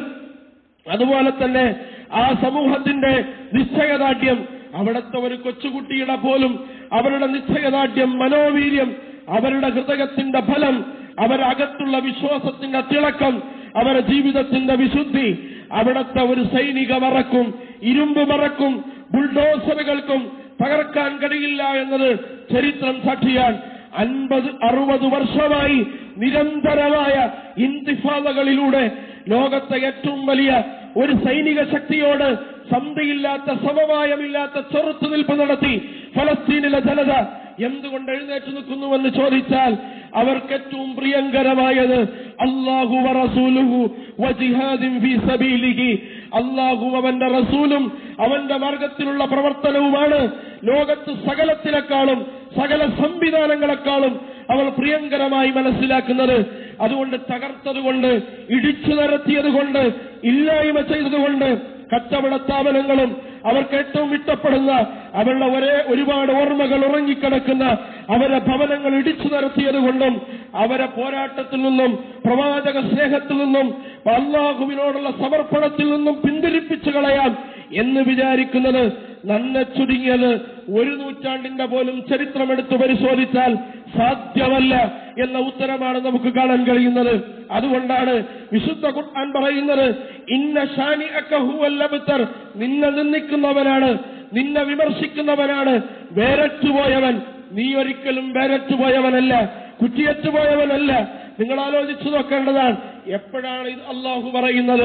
അതുപോലെ തന്നെ ആ സമൂഹത്തിന്റെ നിശ്ചയദാർഢ്യം അവിടുത്തെ ഒരു കൊച്ചുകുട്ടിയുടെ പോലും അവരുടെ നിശ്ചയദാർഢ്യം മനോവീര്യം അവരുടെ ഹൃദയത്തിന്റെ ഫലം അവരകത്തുള്ള വിശ്വാസത്തിന്റെ തിളക്കം അവരുടെ ജീവിതത്തിന്റെ വിശുദ്ധി അവിടുത്തെ ഒരു സൈനിക മറക്കും ഇരുമ്പ് മറക്കും ബുൾഡോസറുകൾക്കും തകർക്കാൻ കഴിയില്ല എന്നത് ചരിത്രം സാക്ഷിയാൻ അൻപത് അറുപത് വർഷമായി നിരന്തരമായ ഇന്തിഫാദകളിലൂടെ ലോകത്തെ ഏറ്റവും വലിയ ഒരു സൈനിക ശക്തിയോട് സന്ധിയില്ലാത്ത സമവായമില്ലാത്ത ചെറുത്തുനിൽപ്പ് നടത്തി ഫലസ്തീനിലെ ജനത എന്തുകൊണ്ട് എഴുന്നേറ്റ് നിൽക്കുന്നുവെന്ന് ചോദിച്ചാൽ അവർക്ക് ഏറ്റവും പ്രിയങ്കരമായത് അള്ളാഹു റസൂലുഹു വജിഹാദിൻ ഫീ സബീലിഹി അള്ളാഹു അവന്റെ റസൂലും അവന്റെ മാർഗത്തിലുള്ള പ്രവർത്തനവുമാണ് ലോകത്ത് സകലത്തിനേക്കാളും സകല സംവിധാനങ്ങളെക്കാളും അവൾ പ്രിയങ്കരമായി മനസ്സിലാക്കുന്നത് അതുകൊണ്ട് തകർത്തതുകൊണ്ട് ഇടിച്ചു നിരത്തിയതുകൊണ്ട് ഇല്ലായ്മ ചെയ്തതുകൊണ്ട് കച്ചവട സ്ഥാപനങ്ങളും അവർക്ക് ഏറ്റവും ഇഷ്ടപ്പെടുന്ന അവരുടെ ഒരേ ഒരുപാട് ഓർമ്മകൾ ഉറങ്ങിക്കിടക്കുന്ന അവരെ ഭവനങ്ങൾ ഇടിച്ചു നിരത്തിയതുകൊണ്ടും അവരെ പോരാട്ടത്തിൽ നിന്നും പ്രവാചക സ്നേഹത്തിൽ നിന്നും അള്ളാഹുവിനോടുള്ള സമർപ്പണത്തിൽ നിന്നും പിന്തിരിപ്പിച്ചു കളയാം എന്ന് വിചാരിക്കുന്നത് നന്നെ ചുരുങ്ങിയത് ഒരു നൂറ്റാണ്ടിന്റെ പോലും ചരിത്രമെടുത്ത് പരിശോധിച്ചാൽ സാധ്യമല്ല എന്ന ഉത്തരമാണ് നമുക്ക് കാണാൻ കഴിയുന്നത് അതുകൊണ്ടാണ് വിശുദ്ധ ഖുർആൻ പറയുന്നത് ഇന്ന ഷാനി അക്കഹുവല്ലബുത്തർ നിന്നെ നിന്ദിക്കുന്നവനാണ് നിന്നെ വിമർശിക്കുന്നവനാണ് വേരറ്റുപോയവൻ നീ ഒരിക്കലും വേരറ്റുപോയവനല്ല കുറ്റിയറ്റുപോയവനല്ല നിങ്ങൾ ആലോചിച്ചു നോക്കേണ്ടതാണ് എപ്പോഴാണ് ഇത് അള്ളാഹു പറയുന്നത്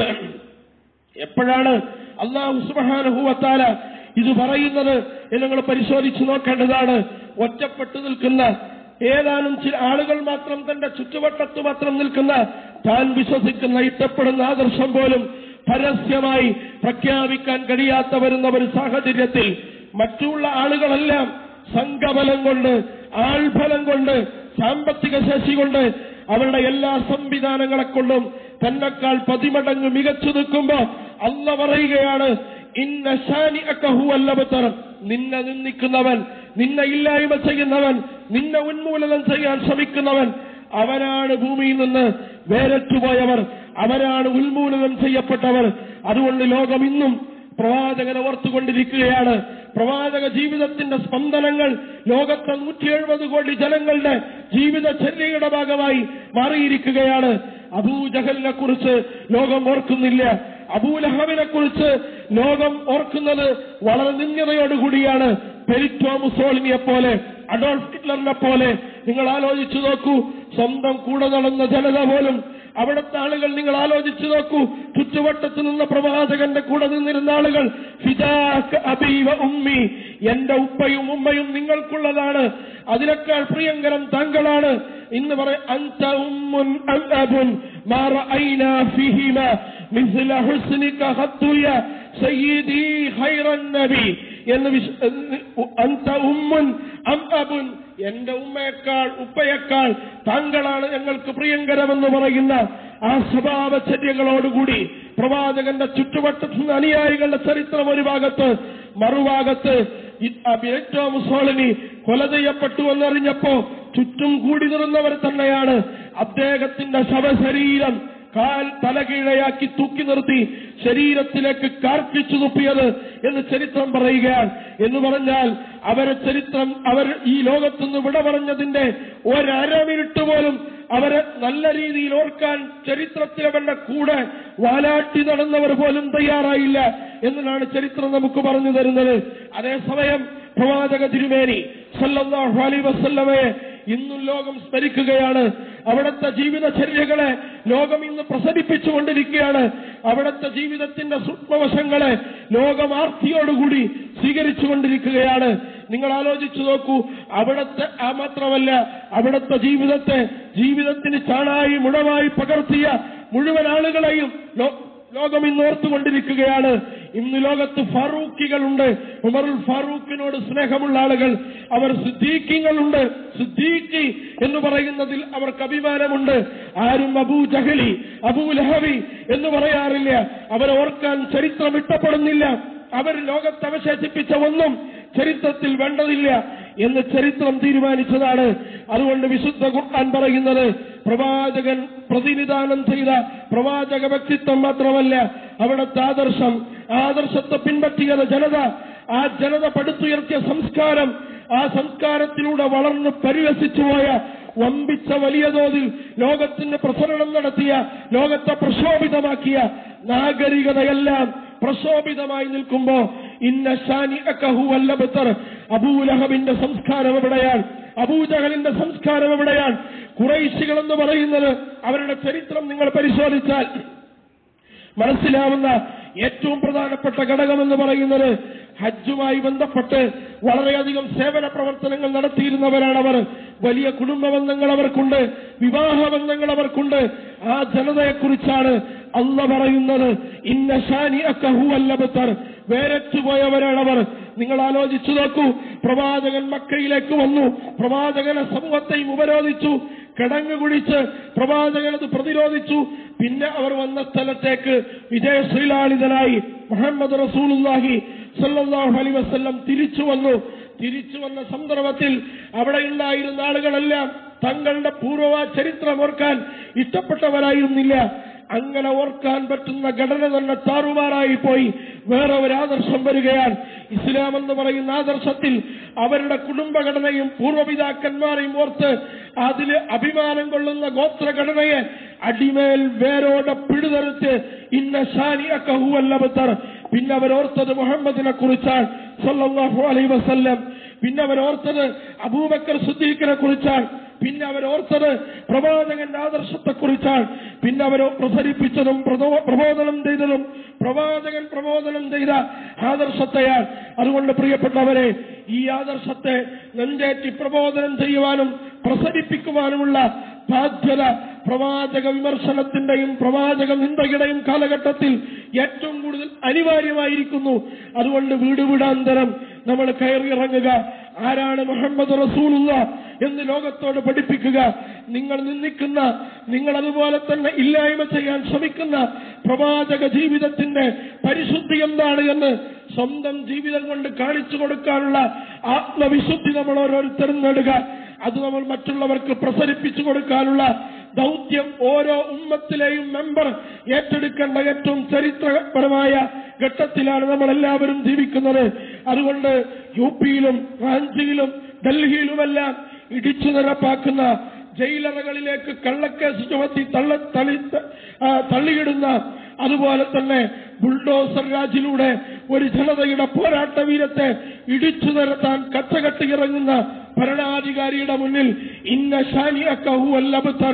എപ്പോഴാണ് അള്ളാഹു സുബാനുഭൂവത്താല ഇത് പറയുന്നത് എന്ന് നിങ്ങൾ പരിശോധിച്ചു നോക്കേണ്ടതാണ് ഒറ്റപ്പെട്ടു നിൽക്കുന്ന ഏതാനും ചില ആളുകൾ മാത്രം തന്റെ ചുറ്റുവട്ടത്ത് മാത്രം നിൽക്കുന്ന താൻ വിശ്വസിക്കുന്ന ഇഷ്ടപ്പെടുന്ന ആദർശം പോലും പരസ്യമായി പ്രഖ്യാപിക്കാൻ കഴിയാത്ത വരുന്ന ഒരു സാഹചര്യത്തിൽ മറ്റുള്ള ആളുകളെല്ലാം സംഘബലം കൊണ്ട് ആൾഫലം കൊണ്ട് സാമ്പത്തിക ശേഷി കൊണ്ട് അവരുടെ എല്ലാ സംവിധാനങ്ങളെ കൊണ്ടും തന്നെക്കാൾ പതിമടങ്ങ് മികച്ചു നിൽക്കുമ്പോ അല്ല പറയുകയാണ് ഇന്ന ഷാനി അക്കഹുവല്ലബത്തർ നിന്നെ നിന്ദിക്കുന്നവൻ നിന്നെ ഇല്ലായ്മ ചെയ്യുന്നവൻ നിന്നെ ഉന്മൂലനം ചെയ്യാൻ ശ്രമിക്കുന്നവൻ അവനാണ് ഭൂമിയിൽ നിന്ന് വേരറ്റുപോയവർ അവരാണ് ഉന്മൂലനം ചെയ്യപ്പെട്ടവർ അതുകൊണ്ട് ലോകം ഇന്നും പ്രവാചകനെ ഓർത്തുകൊണ്ടിരിക്കുകയാണ് പ്രവാചക ജീവിതത്തിന്റെ സ്പന്ദനങ്ങൾ ലോകത്തെ നൂറ്റി എഴുപത് കോടി ജനങ്ങളുടെ ജീവിതചര്യയുടെ ഭാഗമായി മാറിയിരിക്കുകയാണ് അബൂജഹലിനെ കുറിച്ച് ലോകം ഓർക്കുന്നില്ല അബൂലഹബിനെ കുറിച്ച് ലോകം ഓർക്കുന്നത് വളരെ നിന്ദ്യതയോടുകൂടിയാണ് പെരിറ്റോ മുസോളിനിയെ പോലെ അഡോൾഫ് ഹിറ്റ്ലറിനെ പോലെ നിങ്ങൾ ആലോചിച്ചു നോക്കൂ സ്വന്തം കൂടെ നടന്ന ജനത പോലും അവിടുത്തെ ആളുകൾ നിങ്ങൾ ആലോചിച്ചു നോക്കൂ ചുറ്റുവട്ടത്ത് നിന്ന പ്രവാചകന്റെ കൂടെ നിന്നിരുന്ന ആളുകൾ ഫിദാക്ക് അബീവ ഉമ്മി എന്റെ ഉപ്പയും ഉമ്മയും നിങ്ങൾക്കുള്ളതാണ് അതിനേക്കാൾ പ്രിയങ്കരം താങ്കളാണ് ഇന്ന് പറയും അന്ത ഉമ്മുൻ അം അബുൻ മാ റഅയ്നാ ഫീഹിമ മിസ്ല ഹുസ്നിക ഖത്തുയ സയ്യിദി ഖൈറൻ നബി എന്ന് വിശ അന്ത ഉമ്മുൻ അം അബുൻ എന്റെ ഉമ്മയേക്കാൾ ഉപ്പയേക്കാൾ താങ്കളാണ് ഞങ്ങൾക്ക് പ്രിയങ്കരമെന്ന് പറയുന്ന ആ സ്വഭാവചര്യങ്ങളോടുകൂടി പ്രവാചകന്റെ ചുറ്റുവട്ടത്ത് നിന്ന് അനുയായികളുടെ ചരിത്രം ഒരു ഭാഗത്ത് മറുഭാഗത്ത് ബിരറ്റോ മുസോളിനി കൊല ചെയ്യപ്പെട്ടു എന്നറിഞ്ഞപ്പോ ചുറ്റും കൂടി നിറന്നവർ തന്നെയാണ് അദ്ദേഹത്തിന്റെ ശവശരീരം കാൽ തലകീഴയാക്കി തൂക്കി നിർത്തി ശരീരത്തിലേക്ക് കാർക്കിച്ചു തുപ്പിയത് എന്ന് ചരിത്രം പറയുകയാണ് എന്ന് പറഞ്ഞാൽ അവരെ ചരിത്രം അവർ ഈ ലോകത്തുനിന്ന് വിട പറഞ്ഞതിന്റെ ഒരര മിനിറ്റ് പോലും അവരെ നല്ല രീതിയിൽ ഓർക്കാൻ ചരിത്രത്തിലവരുടെ കൂടെ വാലാട്ടി നടന്നവർ പോലും തയ്യാറായില്ല എന്നതാണ് ചരിത്രം നമുക്ക് പറഞ്ഞു തരുന്നത് അതേസമയം പ്രവാചക തിരുമേനി സല്ലല്ലാഹു അലൈഹി വസല്ലമയെ ഇന്നും ലോകം സ്മരിക്കുകയാണ് അവിടുത്തെ ജീവിതചര്യകളെ ലോകം ഇന്ന് പ്രസരിപ്പിച്ചുകൊണ്ടിരിക്കുകയാണ് അവിടുത്തെ ജീവിതത്തിന്റെ സൂക്ഷ്മവശങ്ങളെ ലോകം ആർത്തിയോടുകൂടി സ്വീകരിച്ചുകൊണ്ടിരിക്കുകയാണ് നിങ്ങൾ ആലോചിച്ചു നോക്കൂ അവിടുത്തെ ആ മാത്രമല്ല അവിടുത്തെ ജീവിതത്തെ ജീവിതത്തിന് ചാണായി മുടമായി പകർത്തിയ മുഴുവൻ ആളുകളെയും ലോ- ലോകം ഇന്ന് ഓർത്തുകൊണ്ടിരിക്കുകയാണ് ഇന്ന് ലോകത്ത് ഫാറൂഖികളുണ്ട് ഉമറുൽ ഫാറൂഖിനോട് സ്നേഹമുള്ള ആളുകൾ അവർ സിദ്ദീഖിങ്ങളുണ്ട് സിദ്ദീഖി എന്ന് പറയുന്നതിൽ അവർക്ക് അഭിമാനമുണ്ട് ആരും അബൂ ജഹലി അബൂ ലഹവി എന്ന് പറയാറില്ല അവരെ ഓർക്കാൻ ചരിത്രം ഇഷ്ടപ്പെടുന്നില്ല അവർ ലോകത്ത് അവശേഷിപ്പിച്ച ഒന്നും ചരിത്രത്തിൽ വേണ്ടതില്ല എന്ന് ചരിത്രം തീരുമാനിച്ചതാണ് അതുകൊണ്ട് വിശുദ്ധ ഖുർആൻ പറയുന്നത് പ്രവാചകൻ പ്രതിനിധാനം ചെയ്ത പ്രവാചക വ്യക്തിത്വം മാത്രമല്ല അവിടുത്തെ ആദർശം ആദർശത്തെ പിൻപറ്റിയത് ജനത ആ ജനത പടുത്തുയർത്തിയ സംസ്കാരം ആ സംസ്കാരത്തിലൂടെ വളർന്ന് പരിഹസിച്ചുപോയ വമ്പിച്ച വലിയ തോതിൽ ലോകത്തിന് പ്രസരണം നടത്തിയ ലോകത്തെ പ്രക്ഷോഭിതമാക്കിയ നാഗരികതയെല്ലാം പ്രക്ഷോഭിതമായി നിൽക്കുമ്പോ ഇന്ന ഷാനി അക്കഹുവല്ലബത്തർ അബൂലഹബിന്റെ സംസ്കാരം എവിടെയാണ് അബൂജഹലിന്റെ സംസ്കാരം എവിടെയാണ് കുറൈശികൾ എന്ന് പറയുന്നത് അവരുടെ ചരിത്രം നിങ്ങൾ പരിശോധിച്ചാൽ മനസ്സിലാവുന്ന ഏറ്റവും പ്രധാനപ്പെട്ട ഘടകമെന്ന് പറയുന്നത് ഹജ്ജുമായി ബന്ധപ്പെട്ട് വളരെയധികം സേവന പ്രവർത്തനങ്ങൾ നടത്തിയിരുന്നവരാണ് അവർ വലിയ കുടുംബ ബന്ധങ്ങൾ അവർക്കുണ്ട് വിവാഹ ബന്ധങ്ങൾ അവർക്കുണ്ട് ആ ജനതയെക്കുറിച്ചാണ് അല്ല പറയുന്നത് ഇന്ന ഷാനി അക്കഹുവല്ലബത്തർ വേരറ്റുപോയവരാണവർ നിങ്ങൾ ആലോചിച്ചു നോക്കൂ പ്രവാചകൻ മക്കയിലേക്ക് വന്നു പ്രവാചകനെ സമൂഹത്തെയും ഉപരോധിച്ചു കിടങ്ങ് കുഴിച്ച് പ്രവാചകൻ അത് പ്രതിരോധിച്ചു പിന്നെ അവർ വന്ന സ്ഥലത്തേക്ക് വിജയശ്രീലാളിതനായി മുഹമ്മദ് റസൂലുല്ലാഹി സല്ലല്ലാഹു അലൈഹി വസല്ലം തിരിച്ചു വന്നു തിരിച്ചു വന്ന സന്ദർഭത്തിൽ അവിടെ ഉണ്ടായിരുന്ന ആളുകളെല്ലാം തങ്ങളുടെ പൂർവ്വ ചരിത്രം ഓർക്കാൻ ഇഷ്ടപ്പെട്ടവരായിരുന്നില്ല അങ്ങനെ ഓർക്കാൻ പറ്റുന്ന ഘടന തന്നെ താറുമാറായി പോയി വേറെ ഒരു ആദർശം വരികയാണ് ഇസ്ലാം എന്ന് പറയുന്ന ആദർശത്തിൽ അവരുടെ കുടുംബഘടനയും പൂർവ്വപിതാക്കന്മാരെയും ഓർത്ത് അതിൽ അഭിമാനം കൊള്ളുന്ന ഗോത്രഘടനയെ അടിമേൽ വേരോടെ പിഴുതെറുത്ത് ഇന്ന ഷാനി അക്കഹുവല്ലബത്തർ പിന്നെ അവരോർത്തത് മുഹമ്മദിനെ കുറിച്ചാണ് സല്ലല്ലാഹു അലൈഹി വസല്ലം പിന്നെ അവരോർത്തത് അബൂബക്കർ സുദ്ദീഖിനെ കുറിച്ചാണ് പിന്നെ അവരോർത്തത് പ്രവാചകന്റെ ആദർശത്തെ കുറിച്ചാണ് പിന്നെ അവർ പ്രസരിപ്പിച്ചതും പ്രതോ- പ്രബോധനം ചെയ്തതും പ്രവാചകൻ പ്രബോധനം ചെയ്ത ആദർശത്തെയാണ് അതുകൊണ്ട് പ്രിയപ്പെട്ടവരെ ഈ ആദർശത്തെ നെഞ്ചേറ്റി പ്രബോധനം ചെയ്യുവാനും പ്രസരിപ്പിക്കുവാനുമുള്ള ബാധ്യത പ്രവാചക വിമർശനത്തിന്റെയും പ്രവാചക നിന്ദയുടെയും കാലഘട്ടത്തിൽ ഏറ്റവും കൂടുതൽ അനിവാര്യമായിരിക്കുന്നു അതുകൊണ്ട് വീട് വീടാന്തരം നമ്മൾ കയറിയിറങ്ങുക ആരാണ് മുഹമ്മദ് റസൂലുള്ള എന്ന് ലോകത്തോട് പഠിപ്പിക്കുക നിങ്ങൾ നിന്ദിക്കുന്ന നിങ്ങൾ അതുപോലെ തന്നെ ഇല്ലായ്മ ചെയ്യാൻ ശ്രമിക്കുന്ന പ്രവാചക ജീവിതത്തിന്റെ പരിശുദ്ധി എന്താണ് എന്ന് സ്വന്തം ജീവിതം കൊണ്ട് കാണിച്ചു കൊടുക്കാനുള്ള ആത്മവിശുദ്ധി നമ്മൾ ഓരോരുത്തരും നേടുക അത് നമ്മൾ മറ്റുള്ളവർക്ക് പ്രസരിപ്പിച്ചു കൊടുക്കാനുള്ള ദൗത്യം ഓരോ ഉമ്മത്തിലെയും മെമ്പർ ഏറ്റെടുക്കേണ്ട ഏറ്റവും ചരിത്രപരമായ ഘട്ടത്തിലാണ് നമ്മൾ എല്ലാവരും ജീവിക്കുന്നത് അതുകൊണ്ട് യു പിയിലും റാഞ്ചിയിലും ഡൽഹിയിലുമെല്ലാം ഇടിച്ചു നിരപ്പാക്കുന്ന ജയിലറകളിലേക്ക് കള്ളക്കേസ് ചുമത്തി തള്ള തളി ആ, തള്ളിയിടുന്ന അതുപോലെ തന്നെ ബുൾഡോസർ രാജിലൂടെ ഒരു ജനതയുടെ പോരാട്ട വീരത്തെ ഇടിച്ചു നിരത്താൻ കച്ചകെട്ടി ഇറങ്ങുന്ന ഭരണാധികാരിയുടെ മുന്നിൽ ഇന്ന ഷാനി അക്കഹു അല്ലബത്തർ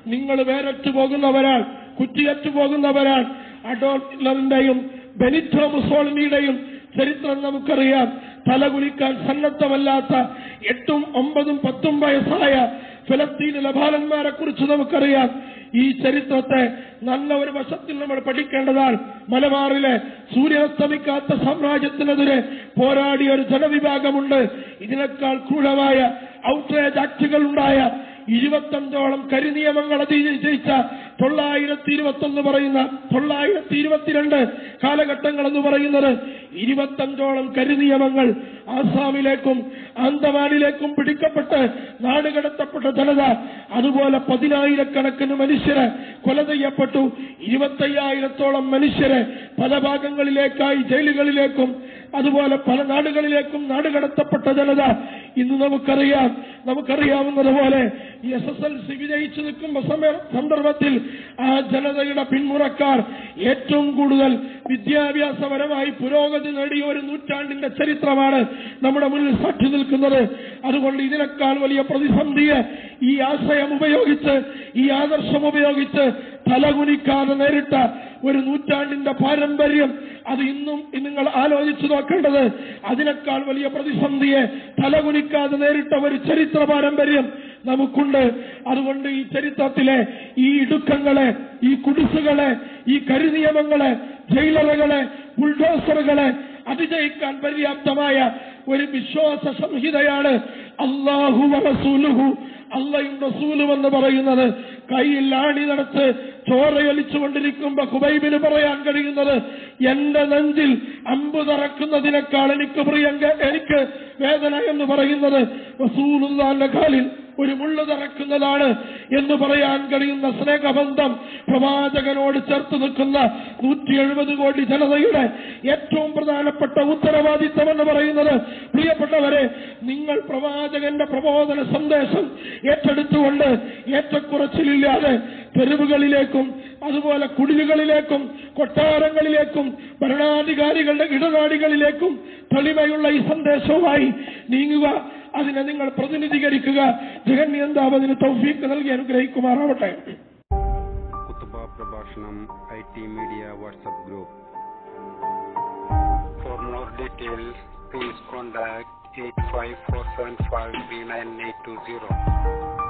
നിങ്ങൾ വേരറ്റു പോകുന്നവരാണ് കുറ്റിയറ്റു പോകുന്നവരാണ് അഡോൾഫ് ഹിറ്റ്ലറിന്റെയും ബെനിറ്റോ മുസോളിനിയുടെയും ചരിത്രം നമുക്കറിയാം തലകുലിക്കാൻ സന്നദ്ധമല്ലാത്ത എട്ടും ഒമ്പതും പത്തും വയസ്സായ ഫലസ്തീനിലെ ബാലന്മാരെ കുറിച്ച് നമുക്കറിയാം ഈ ചരിത്രത്തെ നല്ല ഒരു വശത്തിൽ നമ്മൾ പഠിക്കേണ്ടതാണ് മലബാറിലെ സൂര്യാസ്തമിക്കാത്ത സാമ്രാജ്യത്തിനെതിരെ പോരാടിയ ഒരു ജനവിഭാഗമുണ്ട് ഇതിനേക്കാൾ ക്രൂരമായ ഔട്ട്റേജ് ആക്ടുകൾ ഉണ്ടായ ഇരുപത്തഞ്ചോളം കരിനിയമങ്ങൾ അതിജയിച്ച തൊള്ളായിരത്തി ഇരുപത്തൊന്ന് പറയുന്ന തൊള്ളായിരത്തി ഇരുപത്തിരണ്ട് കാലഘട്ടങ്ങൾ എന്ന് പറയുന്നത് ഇരുപത്തഞ്ചോളം കരിനിയമങ്ങൾ ആസാമിലേക്കും ആന്തമാനിലേക്കും പിടിക്കപ്പെട്ട് നാടുകടത്തപ്പെട്ട ജനത അതുപോലെ പതിനായിരക്കണക്കിന് മനുഷ്യരെ കൊല ചെയ്യപ്പെട്ടു ഇരുപത്തയ്യായിരത്തോളം മനുഷ്യരെ പല ഭാഗങ്ങളിലേക്കായി ജയിലുകളിലേക്കും അതുപോലെ പല നാടുകളിലേക്കും നാടുകടത്തപ്പെട്ട ജനത ഇന്ന് നമുക്കറിയാം നമുക്കറിയാവുന്നതുപോലെ എസ് എസ് എൽ സി വിജയിച്ചു നിൽക്കുമ്പോ സമയ- സന്ദർഭത്തിൽ ആ ജനതയുടെ പിന്മുറക്കാർ ഏറ്റവും കൂടുതൽ വിദ്യാഭ്യാസപരമായി പുരോഗതി നേടിയ ഒരു നൂറ്റാണ്ടിന്റെ ചരിത്രമാണ് നമ്മുടെ മുന്നിൽ സാക്ഷി നിൽക്കുന്നത് അതുകൊണ്ട് ഇതിനേക്കാൾ വലിയ പ്രതിസന്ധിയെ ഈ ആശയം ഉപയോഗിച്ച് ഈ ആദർശം ഉപയോഗിച്ച് തലകുനിക്കാതെ നേരിട്ട ഒരു നൂറ്റാണ്ടിന്റെ പാരമ്പര്യം അത് ഇന്നും നിങ്ങൾ ആലോചിച്ചു നോക്കേണ്ടത് അതിനേക്കാൾ വലിയ പ്രതിസന്ധിയെ തലകുനിക്കാതെ നേരിട്ട ഒരു ചരിത്ര പാരമ്പര്യം നമുക്കുണ്ട് അതുകൊണ്ട് ഈ ചരിത്രത്തിലെ ഈ ഇടുക്കങ്ങളെ ഈ കുടിസുകളെ ഈ കരിനിയമങ്ങളെ ജയിലറുകളെ ബുൾഡോസറുകളെ അതിജയിക്കാൻ പര്യാപ്തമായ ഒരു വിശ്വാസ സംഹിതയാണ് അള്ളാഹു റസൂലുഹു അള്ളയും റസൂലും എന്ന് പറയുന്നത് കയ്യിൽ ആണി നടത്ത് ചോരയൊലിച്ചുകൊണ്ടിരിക്കുമ്പോ കുബൈബിന് പറയാൻ കഴിയുന്നത് എന്റെ നെഞ്ചിൽ അമ്പ് തറക്കുന്നതിനേക്കാൾ എനിക്ക് പ്രിയങ്ക എനിക്ക് വേദന എന്ന് പറയുന്നത് റസൂലുള്ളാന്റെ കാലിൽ ഒരു മുള്ളു തറക്കുന്നതാണ് എന്ന് പറയാൻ കഴിയുന്ന സ്നേഹബന്ധം പ്രവാചകനോട് ചേർത്ത് നിൽക്കുന്ന നൂറ്റി എഴുപത് കോടി ജനതയുടെ ഏറ്റവും പ്രധാനപ്പെട്ട ഉത്തരവാദിത്തം എന്ന് പറയുന്നത് പ്രിയപ്പെട്ടവരെ നിങ്ങൾ പ്രവാചകന്റെ പ്രബോധന സന്ദേശം ഏറ്റെടുത്തുകൊണ്ട് ഏറ്റക്കുറച്ചിലില്ലാതെ തെരുവുകളിലേക്കും അതുപോലെ കുടിലുകളിലേക്കും കൊട്ടാരങ്ങളിലേക്കും ഭരണാധികാരികളുടെ ഇടനാടികളിലേക്കും തെളിമയുള്ള ഈ സന്ദേശവുമായി നീങ്ങുക അതിനെ നിങ്ങൾ പ്രതിനിധീകരിക്കുക ജഗന്യന്താവ് അതിന് തൗഫീക്ക് നൽകി അനുഗ്രഹിക്കുമാറാവട്ടെ കുത്തുബ പ്രഭാഷണം I T media WhatsApp group For more details, please contact 85475 3980.